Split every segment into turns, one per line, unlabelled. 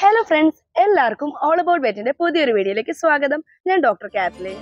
hello friends എല്ലാവർക്കും all about വെറ്റിന്റെ പുതിയൊരു വീഡിയോയിലേക്ക് സ്വാഗതം ഞാൻ ഡോക്ടർ കാത്ലിൻ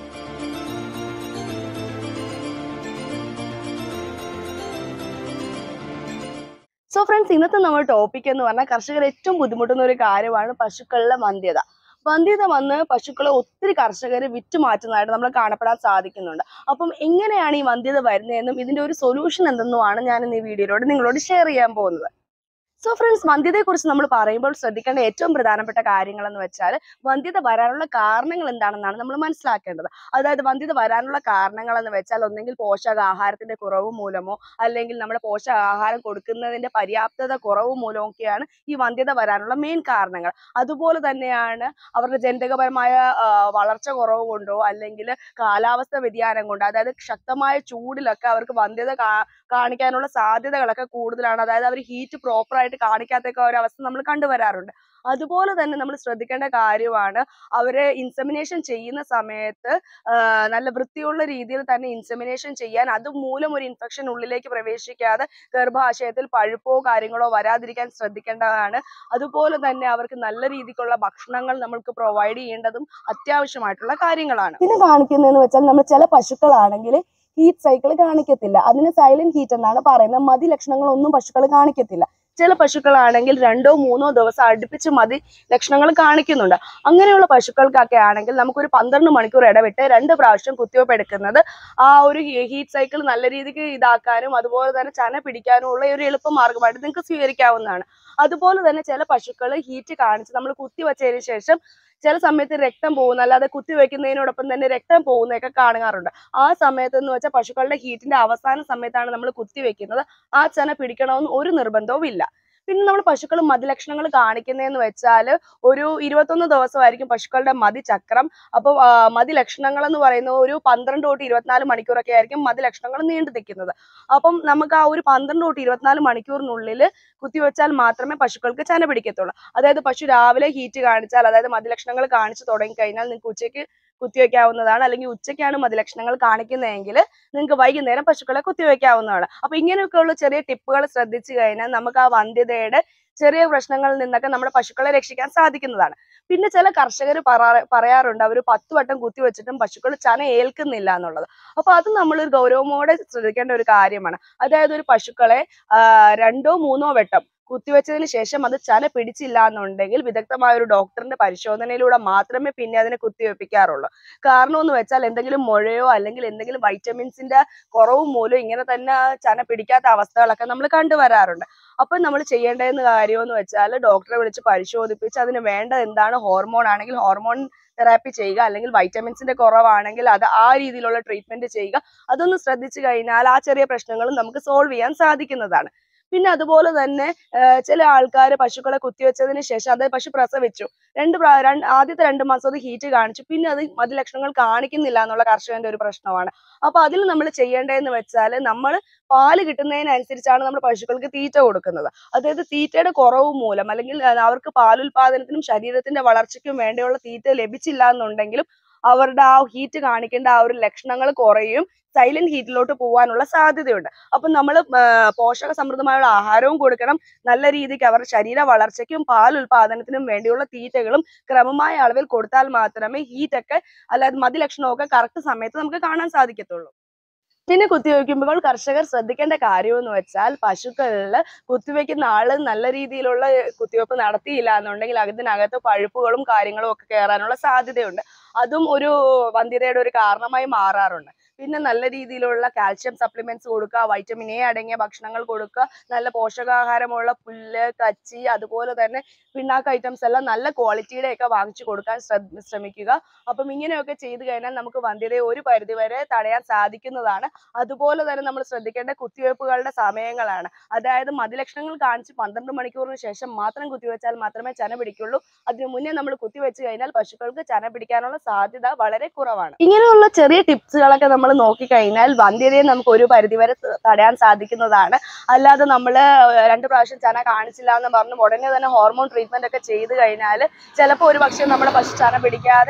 സോ ഫ്രണ്ട്സ് ഇന്നത്തെ നമ്മുടെ ടോപ്പിക് എന്ന് പറഞ്ഞാൽ കർഷകർ ഏറ്റവും ബുദ്ധിമുട്ടുന്ന ഒരു കാര്യമാണ് പശുക്കളിലെ വന്ധ്യത വന്ധ്യത വന്ന് പശുക്കളെ ഒത്തിരി കർഷകർ വിറ്റുമാറ്റുന്നതായിട്ട് നമ്മൾ കാണപ്പെടാൻ സാധിക്കുന്നുണ്ട് അപ്പം എങ്ങനെയാണ് ഈ വന്ധ്യത വരുന്നതെന്നും ഇതിന്റെ ഒരു സൊല്യൂഷൻ എന്തെന്നുമാണ് ഞാൻ ഇന്ന് ഈ വീഡിയോയിലൂടെ നിങ്ങളോട് ഷെയർ ചെയ്യാൻ പോകുന്നത് സോ ഫ്രണ്ട്സ് വന്ധ്യതയെ കുറിച്ച് നമ്മൾ പറയുമ്പോൾ ശ്രദ്ധിക്കേണ്ട ഏറ്റവും പ്രധാനപ്പെട്ട കാര്യങ്ങൾ എന്ന് വെച്ചാൽ വന്ധ്യത വരാനുള്ള കാരണങ്ങൾ എന്താണെന്നാണ് നമ്മൾ മനസ്സിലാക്കേണ്ടത് അതായത് വന്ധ്യത വരാനുള്ള കാരണങ്ങൾ എന്ന് വെച്ചാൽ ഒന്നെങ്കിൽ പോഷകാഹാരത്തിന്റെ കുറവ് മൂലമോ അല്ലെങ്കിൽ നമ്മുടെ പോഷകാഹാരം കൊടുക്കുന്നതിന്റെ പര്യാപ്തത കുറവ് മൂലമോ ഒക്കെയാണ് ഈ വന്ധ്യത വരാനുള്ള മെയിൻ കാരണങ്ങൾ അതുപോലെ തന്നെയാണ് അവരുടെ ജനിതകപരമായ ആ, വളർച്ച കുറവ് കൊണ്ടോ അല്ലെങ്കിൽ കാലാവസ്ഥ വ്യതിയാനം കൊണ്ടോ അതായത് ശക്തമായ ചൂടിലൊക്കെ അവർക്ക് വന്ധ്യത കാ- കാണിക്കാനുള്ള സാധ്യതകളൊക്കെ കൂടുതലാണ് അതായത് അവർ ഹീറ്റ് പ്രോപ്പർ ആയിട്ട് കാണിക്കാത്തൊക്കെ ഒരു അവസ്ഥ നമ്മൾ കണ്ടുവരാറുണ്ട് അതുപോലെ തന്നെ നമ്മൾ ശ്രദ്ധിക്കേണ്ട കാര്യമാണ് അവരെ ഇൻസെമിനേഷൻ ചെയ്യുന്ന സമയത്ത് ആ, നല്ല വൃത്തിയുള്ള രീതിയിൽ തന്നെ ഇൻസെമിനേഷൻ ചെയ്യാൻ അതുമൂലം ഒരു ഇൻഫെക്ഷൻ ഉള്ളിലേക്ക് പ്രവേശിക്കാതെ ഗർഭാശയത്തിൽ പഴുപ്പോ കാര്യങ്ങളോ വരാതിരിക്കാൻ ശ്രദ്ധിക്കേണ്ടതാണ് അതുപോലെ തന്നെ അവർക്ക് നല്ല രീതിക്കുള്ള ഭക്ഷണങ്ങൾ നമ്മൾക്ക് പ്രൊവൈഡ് ചെയ്യേണ്ടതും അത്യാവശ്യമായിട്ടുള്ള കാര്യങ്ങളാണ് പിന്നെ കാണിക്കുന്നതെന്ന് വെച്ചാൽ നമ്മൾ ചില പശുക്കളാണെങ്കിൽ ഹീറ്റ് സൈക്കിൾ കാണിക്കത്തില്ല അതിന് സൈലന്റ് ഹീറ്റ് എന്നാണ് പറയുന്നത് മതി ലക്ഷണങ്ങളൊന്നും പശുക്കൾ കാണിക്കത്തില്ല ചില പശുക്കളാണെങ്കിൽ രണ്ടോ മൂന്നോ ദിവസം അടുപ്പിച്ച് മതി ലക്ഷണങ്ങൾ കാണിക്കുന്നുണ്ട് അങ്ങനെയുള്ള പശുക്കൾക്കൊക്കെ ആണെങ്കിൽ നമുക്കൊരു പന്ത്രണ്ട് മണിക്കൂർ ഇടവിട്ട് രണ്ട് പ്രാവശ്യം കുത്തിവയ്പ്പ് എടുക്കുന്നത് ആ ഒരു ഹീറ്റ് സൈക്കിൾ നല്ല രീതിക്ക് ഇതാക്കാനും അതുപോലെ തന്നെ ചന പിടിക്കാനും ഉള്ള ഒരു എളുപ്പ മാർഗമായിട്ട് നിങ്ങൾക്ക് സ്വീകരിക്കാവുന്നതാണ് അതുപോലെ തന്നെ ചില പശുക്കൾ ഹീറ്റ് കാണിച്ച് നമ്മൾ കുത്തിവച്ചതിന് ശേഷം ചില സമയത്ത് രക്തം പോകുന്ന അല്ലാതെ കുത്തിവെക്കുന്നതിനോടൊപ്പം തന്നെ രക്തം പോകുന്നതൊക്കെ കാണാറുണ്ട് ആ സമയത്ത് എന്ന് വെച്ചാൽ പശുക്കളുടെ ഹീറ്റിന്റെ അവസാന സമയത്താണ് നമ്മൾ കുത്തിവെക്കുന്നത് ആ ചന പിടിക്കണമെന്ന് ഒരു നിർബന്ധവും ഇല്ല പിന്നെ നമ്മൾ പശുക്കൾ മതിലക്ഷണങ്ങൾ കാണിക്കുന്നതെന്ന് വെച്ചാൽ ഒരു ഇരുപത്തൊന്ന് ദിവസമായിരിക്കും പശുക്കളുടെ മതിചക്രം അപ്പോൾ മതിലക്ഷണങ്ങൾ എന്ന് പറയുന്നത് ഒരു പന്ത്രണ്ട് തൊട്ട് ഇരുപത്തിനാല് മണിക്കൂറൊക്കെ ആയിരിക്കും മതിലക്ഷണങ്ങൾ നീണ്ടു നിൽക്കുന്നത് അപ്പം നമുക്ക് ആ ഒരു പന്ത്രണ്ട് തൊട്ട് ഇരുപത്തിനാല് മണിക്കൂറിനുള്ളിൽ കുത്തിവെച്ചാൽ മാത്രമേ പശുക്കൾക്ക് ചന പിടിക്കത്തുള്ളൂ അതായത് പശു രാവിലെ ഹീറ്റ് കാണിച്ചാൽ അതായത് മതിലക്ഷണങ്ങൾ കാണിച്ചു തുടങ്ങി കഴിഞ്ഞാൽ നിങ്ങൾക്ക് ഉച്ചയ്ക്ക് കുത്തിവെക്കാവുന്നതാണ് അല്ലെങ്കിൽ ഉച്ചയ്ക്കാണ് മതിലക്ഷണങ്ങൾ കാണിക്കുന്നതെങ്കിൽ നിങ്ങൾക്ക് വൈകുന്നേരം പശുക്കളെ കുത്തിവെക്കാവുന്നതാണ് അപ്പൊ ഇങ്ങനെയൊക്കെയുള്ള ചെറിയ ടിപ്പുകൾ ശ്രദ്ധിച്ചു കഴിഞ്ഞാൽ നമുക്ക് ആ വന്ധ്യതയുടെ ചെറിയ പ്രശ്നങ്ങളിൽ നിന്നൊക്കെ നമ്മുടെ പശുക്കളെ രക്ഷിക്കാൻ സാധിക്കുന്നതാണ് പിന്നെ ചില കർഷകർ പറയാറുണ്ട് അവർ പത്ത് വട്ടം കുത്തിവെച്ചിട്ടും പശുക്കൾ ചന ഏൽക്കുന്നില്ല എന്നുള്ളത് അപ്പൊ അത് നമ്മൾ ഒരു ഗൗരവമോടെ ശ്രദ്ധിക്കേണ്ട ഒരു കാര്യമാണ് അതായത് ഒരു പശുക്കളെ ആ, രണ്ടോ മൂന്നോ വട്ടം കുത്തിവെച്ചതിന് ശേഷം അത് ചന പിടിച്ചില്ല എന്നുണ്ടെങ്കിൽ വിദഗ്ധമായ ഒരു ഡോക്ടറിന്റെ പരിശോധനയിലൂടെ മാത്രമേ പിന്നെ അതിനെ കുത്തിവെപ്പിക്കാറുള്ളൂ കാരണം എന്ന് വെച്ചാൽ എന്തെങ്കിലും മുഴയോ അല്ലെങ്കിൽ എന്തെങ്കിലും വൈറ്റമിൻസിന്റെ കുറവ് മൂലം ഇങ്ങനെ തന്നെ ചന പിടിക്കാത്ത അവസ്ഥകളൊക്കെ നമ്മൾ കണ്ടുവരാറുണ്ട് അപ്പൊ നമ്മൾ ചെയ്യേണ്ടതെന്ന് കാര്യമെന്ന് വെച്ചാൽ ഡോക്ടറെ വിളിച്ച് പരിശോധിപ്പിച്ച് അതിന് വേണ്ടത് എന്താണ് ഹോർമോൺ ആണെങ്കിൽ ഹോർമോൺ തെറാപ്പി ചെയ്യുക അല്ലെങ്കിൽ വൈറ്റമിൻസിന്റെ കുറവാണെങ്കിൽ അത് ആ രീതിയിലുള്ള ട്രീറ്റ്മെന്റ് ചെയ്യുക അതൊന്ന് ശ്രദ്ധിച്ചു കഴിഞ്ഞാൽ ആ ചെറിയ പ്രശ്നങ്ങളും നമുക്ക് സോൾവ് ചെയ്യാൻ സാധിക്കുന്നതാണ് പിന്നെ അതുപോലെ തന്നെ ആഹ് ചില ആൾക്കാർ പശുക്കളെ കുത്തിവെച്ചതിന് ശേഷം അത് പശു പ്രസവിച്ചു രണ്ട് പ്രാ- രണ്ട് ആദ്യത്തെ രണ്ട് മാസം അത് ഹീറ്റ് കാണിച്ചു പിന്നെ അത് മതി ലക്ഷണങ്ങൾ കാണിക്കുന്നില്ല എന്നുള്ള കർഷകന്റെ ഒരു പ്രശ്നമാണ് അപ്പൊ അതിൽ നമ്മൾ ചെയ്യേണ്ടതെന്ന് വെച്ചാൽ നമ്മൾ പാല് കിട്ടുന്നതിനനുസരിച്ചാണ് നമ്മൾ പശുക്കൾക്ക് തീറ്റ കൊടുക്കുന്നത് അതായത് തീറ്റയുടെ കുറവ് മൂലം അല്ലെങ്കിൽ ആ, അവർക്ക് പാലുൽപാദനത്തിനും ശരീരത്തിന്റെ വളർച്ചയ്ക്കും വേണ്ടിയുള്ള തീറ്റ ലഭിച്ചില്ല എന്നുണ്ടെങ്കിലും അവരുടെ ആ ഹീറ്റ് കാണിക്കേണ്ട ആ ഒരു ലക്ഷണങ്ങൾ കുറയും സൈലന്റ് ഹീറ്റിലോട്ട് പോകാനുള്ള സാധ്യതയുണ്ട് അപ്പം നമ്മൾ പോഷക സമൃദ്ധമായുള്ള ആഹാരവും കൊടുക്കണം നല്ല രീതിക്ക് അവരുടെ ശരീര വളർച്ചയ്ക്കും പാൽ ഉൽപാദനത്തിനും വേണ്ടിയുള്ള തീറ്റകളും ക്രമമായ അളവിൽ കൊടുത്താൽ മാത്രമേ ഹീറ്റ് ഒക്കെ അല്ലാതെ മതിലക്ഷണമൊക്കെ കറക്റ്റ് സമയത്ത് നമുക്ക് കാണാൻ സാധിക്കത്തുള്ളൂ പിന്നെ കുത്തിവെക്കുമ്പോൾ കർഷകർ ശ്രദ്ധിക്കേണ്ട കാര്യം എന്ന് വെച്ചാൽ പശുക്കളിൽ കുത്തിവെക്കുന്ന ആള് നല്ല രീതിയിലുള്ള കുത്തിവെപ്പ് നടത്തിയില്ല എന്നുണ്ടെങ്കിൽ അതിനകത്ത് പഴുപ്പുകളും കാര്യങ്ങളും ഒക്കെ കയറാനുള്ള സാധ്യതയുണ്ട് അതും ഒരു വന്ധ്യതയുടെ ഒരു കാരണമായി മാറാറുണ്ട് പിന്നെ നല്ല രീതിയിലുള്ള കാൽഷ്യം സപ്ലിമെന്റ്സ് കൊടുക്കുക വൈറ്റമിൻ എ അടങ്ങിയ ഭക്ഷണങ്ങൾ കൊടുക്കുക നല്ല പോഷകാഹാരമുള്ള പുല്ല് കച്ചി അതുപോലെ തന്നെ പിണ്ണാക്ക് ഐറ്റംസ് എല്ലാം നല്ല ക്വാളിറ്റിയുടെ ഒക്കെ വാങ്ങിച്ചു കൊടുക്കാൻ ശ്രദ്ധ- ശ്രമിക്കുക അപ്പം ഇങ്ങനെയൊക്കെ ചെയ്തു കഴിഞ്ഞാൽ നമുക്ക് വന്ധ്യതയെ ഒരു പരിധിവരെ തടയാൻ സാധിക്കുന്നതാണ് അതുപോലെ തന്നെ നമ്മൾ ശ്രദ്ധിക്കേണ്ട കുത്തിവയ്പ്പുകളുടെ സമയങ്ങളാണ് അതായത് മതിലക്ഷണങ്ങൾ കാണിച്ച് പന്ത്രണ്ട് മണിക്കൂറിന് ശേഷം മാത്രം കുത്തിവെച്ചാൽ മാത്രമേ ചന പിടിക്കുള്ളൂ അതിനു മുന്നേ നമ്മൾ കുത്തിവെച്ച് കഴിഞ്ഞാൽ പശുക്കൾക്ക് ചന പിടിക്കാനുള്ള സാധ്യത വളരെ കുറവാണ് ഇങ്ങനെയുള്ള ചെറിയ ടിപ്സുകളൊക്കെ നമ്മൾ നോക്കിക്കഴിഞ്ഞാൽ വന്ധ്യതയെ നമുക്ക് ഒരു പരിധിവരെ ത- തടയാൻ സാധിക്കുന്നതാണ് അല്ലാതെ നമ്മൾ രണ്ട് പ്രാവശ്യം ചന കാണിച്ചില്ല എന്ന് പറഞ്ഞു ഉടനെ തന്നെ ഹോർമോൺ ട്രീറ്റ്മെന്റ് ഒക്കെ ചെയ്ത് കഴിഞ്ഞാൽ ചിലപ്പോൾ ഒരു പക്ഷേ നമ്മുടെ പശു ചന പിടിക്കാതെ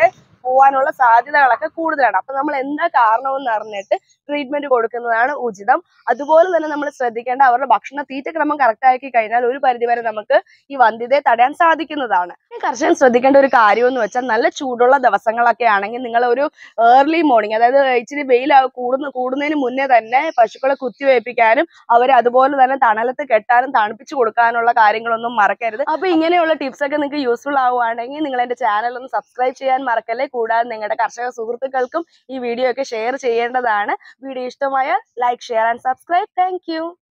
പോകാനുള്ള സാധ്യതകളൊക്കെ കൂടുതലാണ് അപ്പൊ നമ്മൾ എന്താ കാരണമെന്ന് അറിഞ്ഞിട്ട് ട്രീറ്റ്മെന്റ് കൊടുക്കുന്നതാണ് ഉചിതം അതുപോലെ തന്നെ നമ്മൾ ശ്രദ്ധിക്കേണ്ട അവരുടെ ഭക്ഷണ തീറ്റക്രമം കറക്റ്റ് ആക്കി കഴിഞ്ഞാൽ ഒരു പരിധിവരെ നമുക്ക് ഈ വന്ധ്യതയെ തടയാൻ സാധിക്കുന്നതാണ് ഈ കർഷകൻ ശ്രദ്ധിക്കേണ്ട ഒരു കാര്യം എന്ന് വെച്ചാൽ നല്ല ചൂടുള്ള ദിവസങ്ങളൊക്കെ ആണെങ്കിൽ നിങ്ങൾ ഒരു ഏർലി മോർണിംഗ് അതായത് ഇച്ചിരി വെയിൽ കൂടുന്ന കൂടുന്നതിന് മുന്നേ തന്നെ പശുക്കളെ കുത്തിവയ്പ്പിക്കാനും അവരെ അതുപോലെ തന്നെ തണലത്ത് കെട്ടാനും തണുപ്പിച്ചു കൊടുക്കാനുള്ള കാര്യങ്ങളൊന്നും മറക്കരുത് അപ്പൊ ഇങ്ങനെയുള്ള ടിപ്സ് ഒക്കെ നിങ്ങൾക്ക് യൂസ്ഫുൾ ആവുകയാണെങ്കിൽ നിങ്ങൾ എന്റെ ചാനൽ ഒന്ന് സബ്സ്ക്രൈബ് ചെയ്യാൻ മറക്കല്ലേ കൂടാതെ നിങ്ങളുടെ കർഷക സുഹൃത്തുക്കൾക്കും ഈ വീഡിയോ ഒക്കെ ഷെയർ ചെയ്യേണ്ടതാണ് വീഡിയോ ഇഷ്ടമായാൽ like share and subscribe thank